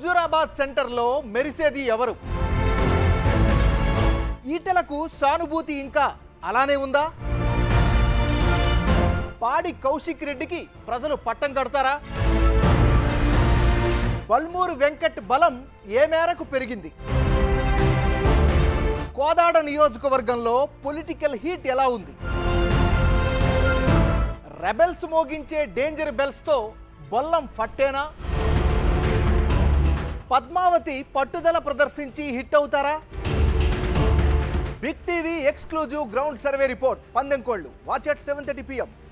హుజూరాబాద్ సెంటర్లో మెరిసేది ఎవరు ఈటలకు సానుభూతి ఇంకా అలానే ఉందా పాడి కౌశిక్ రెడ్డికి ప్రజలు పట్టం కడతారా బల్మూరు వెంకట్ బలం ఏ మేరకు పెరిగింది కోదాడ నియోజకవర్గంలో పొలిటికల్ హీట్ ఎలా ఉంది రెబెల్స్ మోగించే డేంజర్ బెల్స్తో బొల్లం ఫట్టేనా పద్మావతి పట్టుదల ప్రదర్శించి హిట్ అవుతారా big TV exclusive ground survey report పందెంకోళ్ళు watch at seven thirty PM